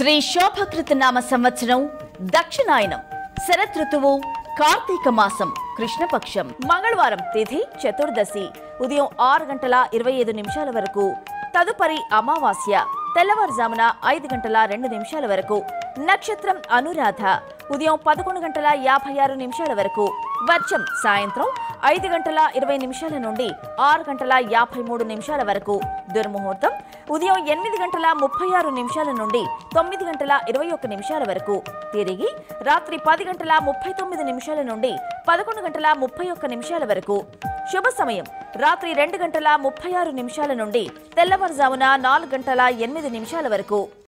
శ్రీ శోభకృత నామ సంవత్సరం దక్షిణాయనం శరత్ ఋతువు కార్తీక మాసం కృష్ణపక్షం మంగళవారం తిథి చతుర్దశి ఉదయం ఆరు గంటల ఇరవై ఐదు నిమిషాల వరకు తదుపరి అమావాస్య తెల్లవారుజామున ఐదు గంటల రెండు నిమిషాల వరకు నక్షత్రం అనురాధ ఉదయం పదకొండు గంటల యాభై ఆరు నిమిషాల వరకు వర్షం సాయంత్రం ఐదు గంటల ఇరవై నిమిషాల నుండి ఆరు గంటల యాభై మూడు నిమిషాల వరకు దుర్ముహూర్తం ఉదయం ఎనిమిది గంటల ముప్పై ఆరు నిమిషాల నుండి తొమ్మిది గంటల ఇరవై ఒక్క నిమిషాల వరకు తిరిగి రాత్రి పది గంటల ముప్పై తొమ్మిది నిమిషాల నుండి పదకొండు గంటల ముప్పై ఒక్క నిమిషాల వరకు శుభ సమయం రాత్రి రెండు గంటల ముప్పై ఆరు నిమిషాల నుండి తెల్లవారుజామున నాలుగు గంటల ఎనిమిది నిమిషాల వరకు